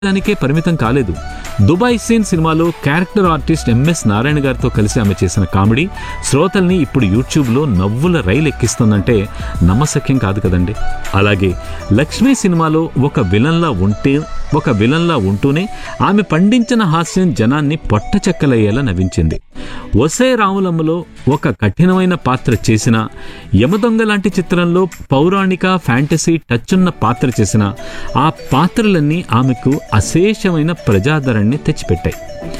దానికే పరిమితం కాలేదు దుబాయ్ సీన్ సినిమాలో క్యారెక్టర్ ఆర్టిస్ట్ ఎంఎస్ నారాయణ గారితో కలిసి ఆమె చేసిన కామెడీ శ్రోతల్ని ఇప్పుడు యూట్యూబ్లో నవ్వుల రైలు ఎక్కిస్తుందంటే నమ్మశక్యం కాదు కదండి అలాగే లక్ష్మీ సినిమాలో ఒక విలన్లా ఉంటే ఒక విలన్లా ఉంటూనే ఆమె పండించిన హాస్యం జనాన్ని పొట్టచెక్కలయ్యేలా నవ్వించింది ఒసే రాములమ్మలో ఒక కఠినమైన పాత్ర చేసిన యమదొంగ లాంటి చిత్రంలో పౌరాణిక ఫ్యాంటసీ టచ్ ఉన్న పాత్ర చేసిన ఆ పాత్రలన్నీ ఆమెకు అశేషమైన ప్రజాదరణని తెచ్చిపెట్టాయి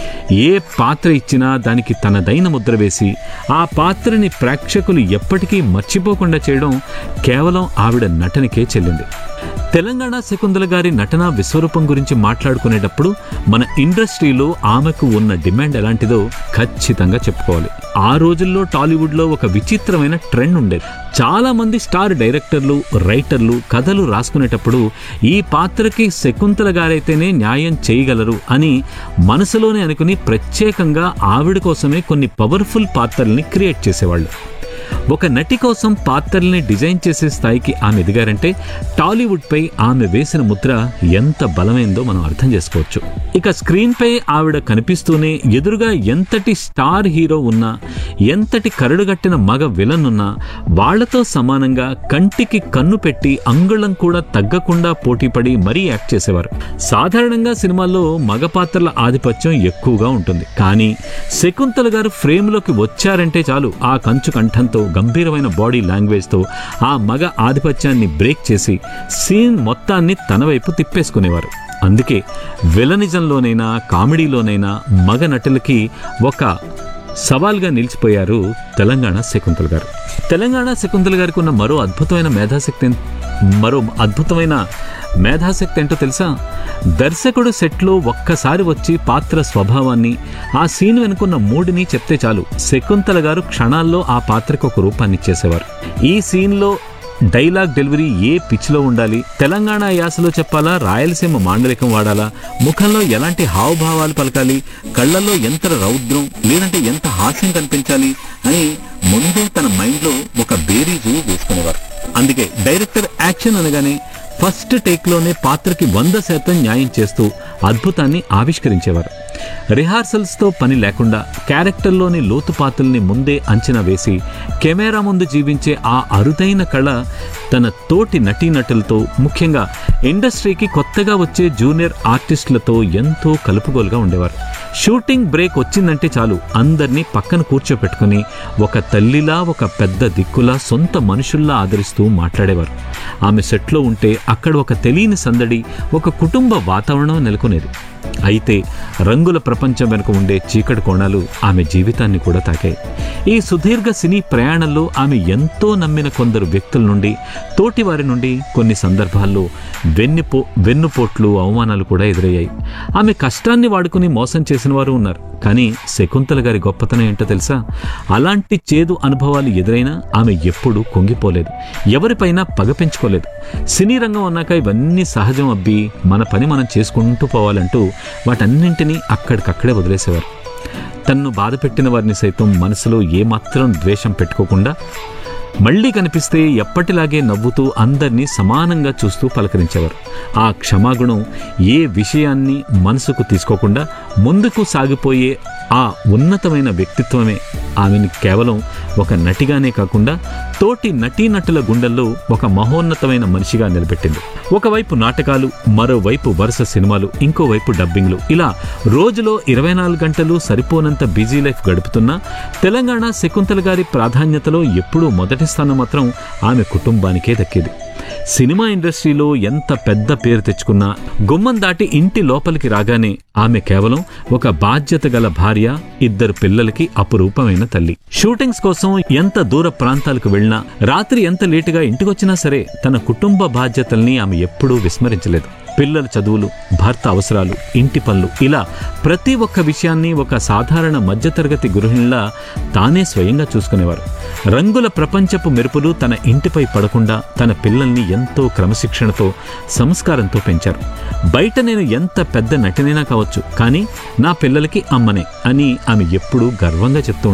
ఏ పాత్ర ఇచ్చినా దానికి తనదైన ముద్ర వేసి ఆ పాత్రని ప్రేక్షకులు ఎప్పటికీ మర్చిపోకుండా చేయడం కేవలం ఆవిడ నటనకే చెల్లింది తెలంగాణ శకుంతల గారి నటనా విశ్వరూపం గురించి మాట్లాడుకునేటప్పుడు మన ఇండస్ట్రీలో ఆమెకు ఉన్న డిమాండ్ ఎలాంటిదో ఖచ్చితంగా చెప్పుకోవాలి ఆ రోజుల్లో టాలీవుడ్లో ఒక విచిత్రమైన ట్రెండ్ ఉండేది చాలా మంది స్టార్ డైరెక్టర్లు రైటర్లు కథలు రాసుకునేటప్పుడు ఈ పాత్రకి శకుంతల గారైతేనే న్యాయం చేయగలరు అని మనసులోనే అనుకుని ప్రత్యేకంగా ఆవిడ కోసమే కొన్ని పవర్ఫుల్ పాత్రల్ని క్రియేట్ చేసేవాళ్ళు ఒక నటి కోసం పాత్రల్ని డిజైన్ చేసే స్థాయికి ఆమె ఎదిగారంటే టాలీవుడ్ పై ఆమె వేసిన ముద్ర ఎంత బలమైందో మనం అర్థం చేసుకోవచ్చు ఇక స్క్రీన్ పై ఆవిడ కనిపిస్తూనే ఎదురుగా ఎంతటి స్టార్ హీరో ఉన్నా ఎంతటి కరడుగట్టిన మగ విలన్ ఉన్నా వాళ్లతో సమానంగా కంటికి కన్ను పెట్టి అంగుళం కూడా తగ్గకుండా పోటీపడి మరీ యాక్ట్ చేసేవారు సాధారణంగా సినిమాల్లో మగ పాత్రల ఆధిపత్యం ఎక్కువగా ఉంటుంది కానీ శకుంతల గారు ఫ్రేమ్లోకి వచ్చారంటే చాలు ఆ కంచు కంఠంతో గంభీరమైన బాడీ లాంగ్వేజ్తో ఆ మగ ఆధిపత్యాన్ని బ్రేక్ చేసి సీన్ మొత్తాన్ని తన వైపు తిప్పేసుకునేవారు అందుకే విలనిజంలోనైనా కామెడీలోనైనా మగ నటులకి ఒక సవాల్గా నిలిచిపోయారు తెలంగాణ శకుంతల గారు తెలంగాణ శకుంతల గారికి ఉన్న మరో అద్భుతమైన మేధాశక్తి ఎన్- మరో అద్భుతమైన మేధాశక్తి ఏంటో తెలుసా దర్శకుడు సెట్లో ఒక్కసారి వచ్చి పాత్ర స్వభావాన్ని ఆ సీన్ వెనుకున్న మూడిని చెప్తే చాలు శకుంతల గారు క్షణాల్లో ఆ పాత్రకు ఒక రూపాన్ని ఇచ్చేసేవారు ఈ సీన్లో డైలాగ్ డెలివరీ ఏ పిచ్లో ఉండాలి తెలంగాణ యాసలో చెప్పాలా రాయలసీమ మాండలికం వాడాలా ముఖంలో ఎలాంటి హావభావాలు పలకాలి కళ్ళల్లో ఎంత రౌద్రం లేదంటే ఎంత హాస్యం కనిపించాలి అని ముందే తన మైండ్లో ఒక బేరీజు వేసుకునేవారు అందుకే డైరెక్టర్ యాక్షన్ అనగానే ఫస్ట్ టేక్లోనే పాత్రకి వంద శాతం న్యాయం చేస్తూ అద్భుతాన్ని ఆవిష్కరించేవారు రిహార్సల్స్తో పని లేకుండా క్యారెక్టర్లోని లోతుపాతుల్ని ముందే అంచనా వేసి కెమెరా ముందు జీవించే ఆ అరుదైన కళ తన తోటి నటీనటులతో ముఖ్యంగా ఇండస్ట్రీకి కొత్తగా వచ్చే జూనియర్ ఆర్టిస్టులతో ఎంతో కలుపుగోలుగా ఉండేవారు షూటింగ్ బ్రేక్ వచ్చిందంటే చాలు అందరినీ పక్కన కూర్చోపెట్టుకుని ఒక తల్లిలా ఒక పెద్ద దిక్కులా సొంత మనుషుల్లా ఆదరిస్తూ మాట్లాడేవారు ఆమె సెట్లో ఉంటే అక్కడ ఒక తెలియని సందడి ఒక కుటుంబ వాతావరణం నెలకొనేది అయితే రంగుల ప్రపంచం వెనుక ఉండే చీకటి కోణాలు ఆమె జీవితాన్ని కూడా తాకాయి ఈ సుదీర్ఘ సినీ ప్రయాణంలో ఆమె ఎంతో నమ్మిన కొందరు వ్యక్తుల నుండి తోటి వారి నుండి కొన్ని సందర్భాల్లో వెన్నుపో వెన్నుపోట్లు అవమానాలు కూడా ఎదురయ్యాయి ఆమె కష్టాన్ని వాడుకుని మోసం చేసిన వారు ఉన్నారు కానీ శకుంతల గారి గొప్పతనం ఏంటో తెలుసా అలాంటి చేదు అనుభవాలు ఎదురైనా ఆమె ఎప్పుడూ కుంగిపోలేదు ఎవరిపైనా పగ పెంచుకోలేదు సినీ రంగం అన్నాక ఇవన్నీ సహజం అబ్బి మన పని మనం చేసుకుంటూ పోవాలంటూ వాటన్నింటినీ అక్కడికక్కడే వదిలేసేవారు తన్ను బాధ పెట్టిన వారిని సైతం మనసులో ఏమాత్రం ద్వేషం పెట్టుకోకుండా మళ్ళీ కనిపిస్తే ఎప్పటిలాగే నవ్వుతూ అందరినీ సమానంగా చూస్తూ పలకరించేవారు ఆ క్షమాగుణం ఏ విషయాన్ని మనసుకు తీసుకోకుండా ముందుకు సాగిపోయే ఆ ఉన్నతమైన వ్యక్తిత్వమే ఆమెను కేవలం ఒక నటిగానే కాకుండా తోటి నటీనటుల గుండెల్లో ఒక మహోన్నతమైన మనిషిగా నిలబెట్టింది ఒకవైపు నాటకాలు మరోవైపు వరుస సినిమాలు ఇంకోవైపు డబ్బింగ్లు ఇలా రోజులో ఇరవై నాలుగు గంటలు సరిపోనంత బిజీ లైఫ్ గడుపుతున్నా తెలంగాణ శకుంతల గారి ప్రాధాన్యతలో ఎప్పుడూ మొదటి స్థానం మాత్రం ఆమె కుటుంబానికే దక్కేది సినిమా ఇండస్ట్రీలో ఎంత పెద్ద పేరు తెచ్చుకున్నా గుమ్మం దాటి ఇంటి లోపలికి రాగానే ఆమె కేవలం ఒక బాధ్యత గల భార్య ఇద్దరు పిల్లలకి అపురూపమైన తల్లి షూటింగ్స్ కోసం ఎంత దూర ప్రాంతాలకు వెళ్ళినా రాత్రి ఎంత లేటుగా ఇంటికొచ్చినా సరే తన కుటుంబ బాధ్యతల్ని ఆమె ఎప్పుడూ విస్మరించలేదు పిల్లల చదువులు భర్త అవసరాలు ఇంటి పనులు ఇలా ప్రతి ఒక్క విషయాన్ని ఒక సాధారణ మధ్యతరగతి గృహిణిలా తానే స్వయంగా చూసుకునేవారు రంగుల ప్రపంచపు మెరుపులు తన ఇంటిపై పడకుండా తన పిల్లల్ని ఎంతో క్రమశిక్షణతో సంస్కారంతో పెంచారు బయట నేను ఎంత పెద్ద నటినైనా కావచ్చు కానీ నా పిల్లలకి అమ్మనే అని ఆమె ఎప్పుడూ గర్వంగా చెప్తూ ఉండేవారు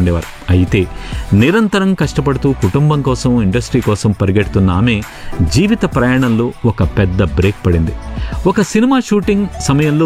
అయితే నిరంతరం కష్టపడుతూ కుటుంబం కోసం ఇండస్ట్రీ కోసం పరిగెడుతున్న ఆమె జీవిత ప్రయాణంలో ఒక పెద్ద బ్రేక్ పడింది ఒక సినిమా షూటింగ్ సమయంలో